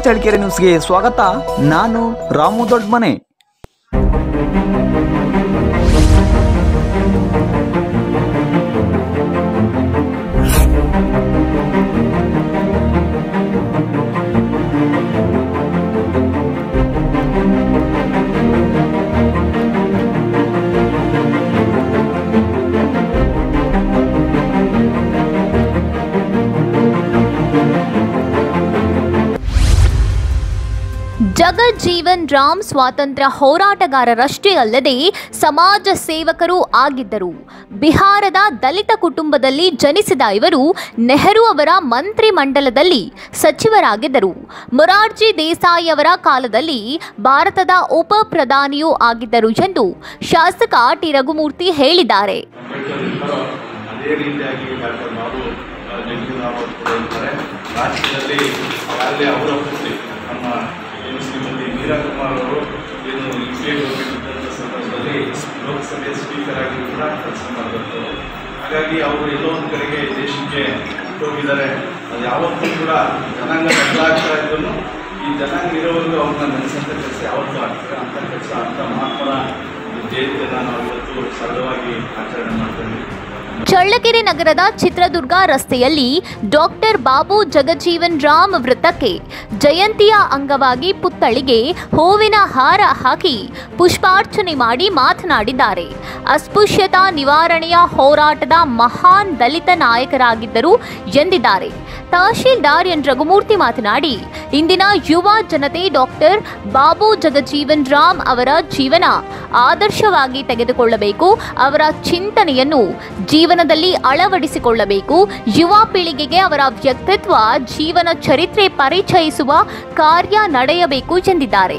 ಚಳ್ಳಕೆರೆ ನ್ಯೂಸ್ಗೆ ಸ್ವಾಗತ ನಾನು ರಾಮು ದೊಡ್ಮನೆ ಜಗಜ್ಜೀವನ್ ರಾಮ್ ಸ್ವಾತಂತ್ರ್ಯ ಹೋರಾಟಗಾರರಷ್ಟೇ ಅಲ್ಲದೆ ಸಮಾಜ ಸೇವಕರೂ ಆಗಿದ್ದರು ಬಿಹಾರದ ದಲಿತ ಕುಟುಂಬದಲ್ಲಿ ಜನಿಸಿದ ಇವರು ನೆಹರು ಅವರ ಮಂತ್ರಿ ಮಂಡಲದಲ್ಲಿ ಸಚಿವರಾಗಿದ್ದರು ಮೊರಾರ್ಜಿ ದೇಸಾಯಿ ಅವರ ಕಾಲದಲ್ಲಿ ಭಾರತದ ಉಪ ಪ್ರಧಾನಿಯೂ ಆಗಿದ್ದರು ಎಂದು ಶಾಸಕ ಟಿ ರಘುಮೂರ್ತಿ ಹೇಳಿದ್ದಾರೆ ಅಂಬೇಡ್ಕರ್ ಇದ್ದಾರೋ ಅದೇ ರೀತಿಯಾಗಿ ಡಾಕ್ಟರ್ ಬಾಬು ಆ, ಜಗಜೀವನ್ ರಾಮ್ ಅವರು ಕೂಡ ಇರ್ತಾರೆ ರಾಜ್ಯದಲ್ಲಿ ಆಗಲೇ ಅವರ ಪುತ್ರಿ ನಮ್ಮ ಏನು ಶ್ರೀಮತಿ ಮೀರಾ ಕುಮಾರ್ ಅವರು ಏನು ಸ್ಟೇಟ್ ಹೋಗಿದ್ದಂಥ ಸಂದರ್ಭದಲ್ಲಿ ಲೋಕಸಭೆ ಸ್ಪೀಕರ್ ಆಗಿ ಕೂಡ ಕೆಲಸ ಮಾಡಿದಂಥವ್ರು ಹಾಗಾಗಿ ಅವರು ಎಲ್ಲೋ ಒಂದು ಕಡೆಗೆ ದೇಶಕ್ಕೆ ಹೋಗಿದ್ದಾರೆ ಅದು ಯಾವತ್ತೂ ಕೂಡ ಜನಾಂಗ ಬದಲಾಗ್ತಾ ಇದ್ರು ಈ ಜನಾಂಗ ಇರೋವರೆಗೂ ಅವ್ರನ್ನ ನೆನೆಸಂಥ ಕೆಲಸ ಯಾವತ್ತೂ ಆಗ್ತಾರೆ ಅಂಥ ಕೆಲಸ ಅಂಥ ಮಹಾತ್ಮರ ಜಯಂತಿಯನ್ನು ನಾವು ಇವತ್ತು ಸರಳವಾಗಿ ಆಚರಣೆ ಮಾಡ್ತೇವೆ ಚಳ್ಳಕೆರೆ ನಗರದ ಚಿತ್ರದುರ್ಗ ರಸ್ತೆಯಲ್ಲಿ ಡಾಕ್ಟರ್ ಬಾಬು ಜಗಜೀವನ್ ರಾಮ್ ವೃತ್ತಕ್ಕೆ ಜಯಂತಿಯ ಅಂಗವಾಗಿ ಪುತ್ಥಳಿಗೆ ಹೂವಿನ ಹಾರ ಹಾಕಿ ಪುಷ್ಪಾರ್ಚನೆ ಮಾಡಿ ಮಾತನಾಡಿದ್ದಾರೆ ಅಸ್ಪೃಶ್ಯತಾ ನಿವಾರಣೆಯ ಹೋರಾಟದ ಮಹಾನ್ ದಲಿತ ನಾಯಕರಾಗಿದ್ದರು ಎಂದಿದ್ದಾರೆ ತಹಶೀಲ್ದಾರ್ ಎನ್ ರಘುಮೂರ್ತಿ ಮಾತನಾಡಿ ಇಂದಿನ ಯುವ ಜನತೆ ಡಾಕ್ಟರ್ ಬಾಬು ಜಗಜೀವನ್ ರಾಮ್ ಅವರ ಜೀವನ ಆದರ್ಶವಾಗಿ ತೆಗೆದುಕೊಳ್ಳಬೇಕು ಅವರ ಚಿಂತನೆಯನ್ನು ಜೀವನದಲ್ಲಿ ಅಳವಡಿಸಿಕೊಳ್ಳಬೇಕು ಯುವ ಪೀಳಿಗೆಗೆ ಅವರ ವ್ಯಕ್ತಿತ್ವ ಜೀವನ ಚರಿತ್ರೆ ಪರಿಚಯಿಸುವ ಕಾರ್ಯ ನಡೆಯಬೇಕು ಎಂದಿದ್ದಾರೆ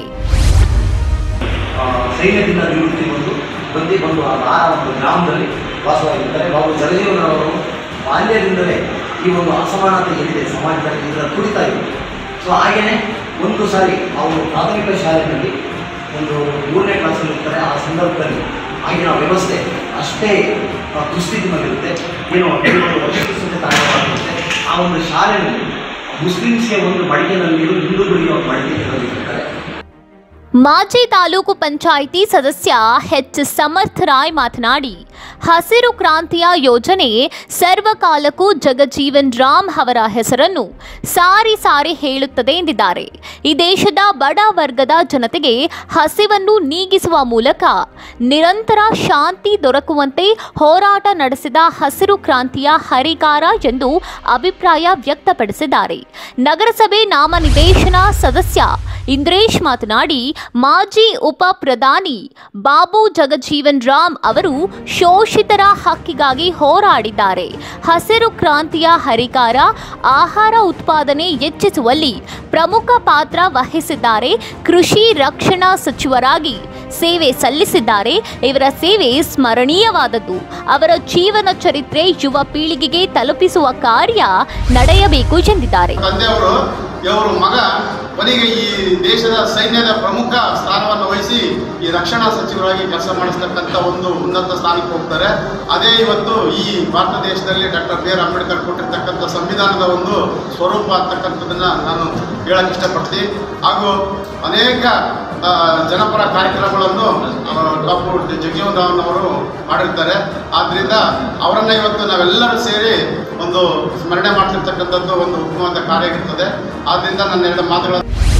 ಆ, ಸೈನ್ಯದಿಂದ ನಿವೃತ್ತಿ ಬಂದು ಬಂದು ಬಂದು ಆ ಆ ಒಂದು ಗ್ರಾಮದಲ್ಲಿ ವಾಸವಾಗಿರ್ತಾರೆ ಬಾಬು ಜಗಜೀವನರವರು ಬಾಲ್ಯದಿಂದಲೇ ಈ ಒಂದು ಅಸಮಾನತೆ ಏನಿದೆ ಸಮಾಜದಲ್ಲಿ ಇದರ ಕುರಿತಾ ಇದೆ ಸೊ ಹಾಗೆಯೇ ಒಂದು ಸಾರಿ ಅವರು ಪ್ರಾಥಮಿಕ ಶಾಲೆಯಲ್ಲಿ ಒಂದು ಮೂರನೇ ಕ್ಲಾಸಲ್ಲಿ ಇರ್ತಾರೆ ಆ ಸಂದರ್ಭದಲ್ಲಿ ಆಗಿನ ವ್ಯವಸ್ಥೆ ಅಷ್ಟೇ ಆ, ದುಸ್ಥಿತಿನಲ್ಲಿರುತ್ತೆ ಏನು ಕೆಲವರು ಅಸ್ಪೃಶ್ಯತೆ ಕಾರಣವಾಗಿರುತ್ತೆ ಆ ಒಂದು ಶಾಲೆಯಲ್ಲಿ ಮುಸ್ಲಿಮ್ಸ್ಗೆ ಒಂದು ಮಡಿಕೆನಲ್ಲಿ ನೀರು ಹಿಂದೂಗಳಿಗೆ ಒಂದು ಮಡಿಕೆ ನೀಡಲಿರ್ತಾರೆ ಮಾಜಿ ತಾಲೂಕು ಪಂಚಾಯಿತಿ ಸದಸ್ಯ ಎಚ್ ಸಮರ್ಥ ರಾಯ್ ಮಾತನಾಡಿ ಹಸಿರು ಕ್ರಾಂತಿಯ ಯೋಜನೆ ಸರ್ವಕಾಲಕ್ಕೂ ಜಗಜೀವನ್ ರಾಮ್ ಅವರ ಹೆಸರನ್ನು ಸಾರಿ ಸಾರಿ ಹೇಳುತ್ತದೆ ಎಂದಿದ್ದಾರೆ ಈ ದೇಶದ ಬಡ ವರ್ಗದ ಜನತೆಗೆ ಹಸಿವನ್ನು ನೀಗಿಸುವ ಮೂಲಕ ನಿರಂತರ ಶಾಂತಿ ದೊರಕುವಂತೆ ಹೋರಾಟ ನಡೆಸಿದ ಹಸಿರು ಕ್ರಾಂತಿಯ ಹರಿಕಾರ ಎಂದು ಅಭಿಪ್ರಾಯ ವ್ಯಕ್ತಪಡಿಸಿದ್ದಾರೆ ನಗರಸಭೆ ನಾಮನಿರ್ದೇಶನ ಸದಸ್ಯ ಇಂದ್ರೇಶ್ ಮಾತನಾಡಿ ಮಾಜಿ ಉಪ ಪ್ರಧಾನಿ ಬಾಬು ಜಗಜೀವನ್ ರಾಮ್ ಅವರು ಶೋಷಿತರ ಹಕ್ಕಿಗಾಗಿ ಹೋರಾಡಿದ್ದಾರೆ ಹಸಿರು ಕ್ರಾಂತಿಯ ಹರಿಕಾರ ಆಹಾರ ಉತ್ಪಾದನೆ ಹೆಚ್ಚಿಸುವಲ್ಲಿ ಪ್ರಮುಖ ಪಾತ್ರ ವಹಿಸಿದ್ದಾರೆ ಕೃಷಿ ರಕ್ಷಣಾ ಸಚಿವರಾಗಿ ಸೇವೆ ಸಲ್ಲಿಸಿದ್ದಾರೆ ಇವರ ಸೇವೆ ಸ್ಮರಣೀಯವಾದದ್ದು ಅವರ ಜೀವನ ಚರಿತ್ರೆ ಯುವ ಪೀಳಿಗೆಗೆ ತಲುಪಿಸುವ ಕಾರ್ಯ ನಡೆಯಬೇಕು ಎಂದಿದ್ದಾರೆ ತಂದೆಯವರು ಇವರು ಮಗ ಕೊನೆಗೆ ಈ ದೇಶದ ಸೈನ್ಯದ ಪ್ರಮುಖ ಸ್ಥಾನವನ್ನು ವಹಿಸಿ ಈ ರಕ್ಷಣಾ ಸಚಿವರಾಗಿ ಕೆಲಸ ಮಾಡಿಸ್ತಕ್ಕಂಥ ಒಂದು ಉನ್ನತ ಸ್ಥಾನಕ್ಕೆ ಹೋಗ್ತಾರೆ ಅದೇ ಇವತ್ತು ಈ ಭಾರತ ದೇಶದಲ್ಲಿ ಡಾಕ್ಟರ್ ಬಿ ಆರ್ ಅಂಬೇಡ್ಕರ್ ಕೊಟ್ಟಿರ್ತಕ್ಕಂಥ ಸಂವಿಧಾನದ ಒಂದು ಸ್ವರೂಪ ಅಂತಕ್ಕಂಥದ್ದನ್ನು ನಾನು ಹೇಳಕ್ಕೆ ಇಷ್ಟಪಡ್ತೀನಿ ಹಾಗೂ ಅನೇಕ ಆ, ಜನಪರ ಕಾರ್ಯಕ್ರಮಗಳನ್ನು ಡಾಕ್ಟರ್ ಜಗಜೀವನ್ ರಾಮನ್ ಅವರು ಮಾಡಿರ್ತಾರೆ ಆದ್ದರಿಂದ ಅವರನ್ನ ಇವತ್ತು ನಾವೆಲ್ಲರೂ ಸೇರಿ ಒಂದು ಸ್ಮರಣೆ ಮಾಡ್ತಿರ್ತಕ್ಕಂಥದ್ದು ಒಂದು ಉತ್ತಮವಾದ ಕಾರ್ಯ ಇರ್ತದೆ ಆದ್ದರಿಂದ ನನ್ನ ಎರಡು ಮಾತುಗಳನ್ನು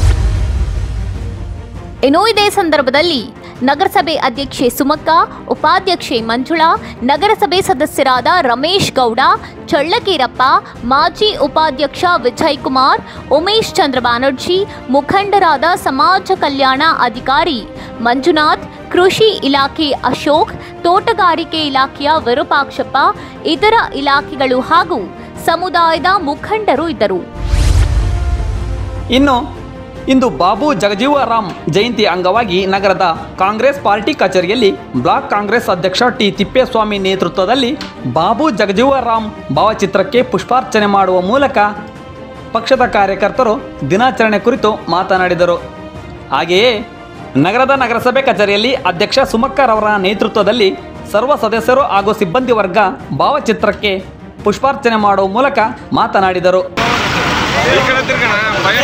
ಇನ್ನು ಇದೇ ಸಂದರ್ಭದಲ್ಲಿ ನಗರಸಭೆ ಅಧ್ಯಕ್ಷೆ ಸುಮಕ್ಕ ಉಪಾಧ್ಯಕ್ಷೆ ಮಂಜುಳಾ ನಗರಸಭೆ ಸದಸ್ಯರಾದ ರಮೇಶ್ ಗೌಡ ಚಳ್ಳಕೇರಪ್ಪ ಮಾಜಿ ಉಪಾಧ್ಯಕ್ಷ ವಿಜಯ್ ಕುಮಾರ್ ಉಮೇಶ್ ಚಂದ್ರ ಬ್ಯಾನರ್ಜಿ ಮುಖಂಡರಾದ ಸಮಾಜ ಕಲ್ಯಾಣ ಅಧಿಕಾರಿ ಮಂಜುನಾಥ್ ಕೃಷಿ ಇಲಾಖೆ ಅಶೋಕ್ ತೋಟಗಾರಿಕೆ ಇಲಾಖೆಯ ವಿರೂಪಾಕ್ಷಪ್ಪ ಇತರ ಇಲಾಖೆಗಳು ಹಾಗೂ ಸಮುದಾಯದ ಮುಖಂಡರು ಇದ್ದರು ಇನ್ನು ಇಂದು ಬಾಬು ಜಗಜೀವರಾಮ್ ಜಯಂತಿ ಅಂಗವಾಗಿ ನಗರದ ಕಾಂಗ್ರೆಸ್ ಪಾರ್ಟಿ ಕಚೇರಿಯಲ್ಲಿ ಬ್ಲಾಕ್ ಕಾಂಗ್ರೆಸ್ ಅಧ್ಯಕ್ಷ ಟಿ ತಿಪ್ಪೇಸ್ವಾಮಿ ನೇತೃತ್ವದಲ್ಲಿ ಬಾಬು ಜಗಜೀವರಾಮ್ ಭಾವಚಿತ್ರಕ್ಕೆ ಪುಷ್ಪಾರ್ಚನೆ ಮಾಡುವ ಮೂಲಕ ಪಕ್ಷದ ಕಾರ್ಯಕರ್ತರು ದಿನಾಚರಣೆ ಕುರಿತು ಮಾತನಾಡಿದರು ಹಾಗೆಯೇ ನಗರದ ನಗರಸಭೆ ಕಚೇರಿಯಲ್ಲಿ ಅಧ್ಯಕ್ಷ ಸುಮಕ್ಕರವರ ನೇತೃತ್ವದಲ್ಲಿ ಸರ್ವ ಸದಸ್ಯರು ಹಾಗೂ ಸಿಬ್ಬಂದಿ ವರ್ಗ ಭಾವಚಿತ್ರಕ್ಕೆ ಪುಷ್ಪಾರ್ಚನೆ ಮಾಡುವ ಮೂಲಕ ಮಾತನಾಡಿದರು ಈ ಕಡೆ ತಿರ್ಗಣ ಭಯ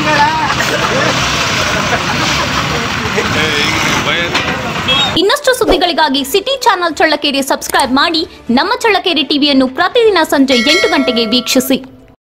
ಏ, ಈಗ ಭಯ ಇನ್ನಷ್ಟು ಸುದ್ದಿಗಳಿಗಾಗಿ ಸಿಟಿ ಚಾನೆಲ್ ಚಳ್ಳಕೆರೆ ಸಬ್ಸ್ಕ್ರೈಬ್ ಮಾಡಿ ನಮ್ಮ ಚಳ್ಳಕೆರೆ ಟಿವಿಯನ್ನು ಪ್ರತಿದಿನ ಸಂಜೆ ಎಂಟು ಗಂಟೆಗೆ ವೀಕ್ಷಿಸಿ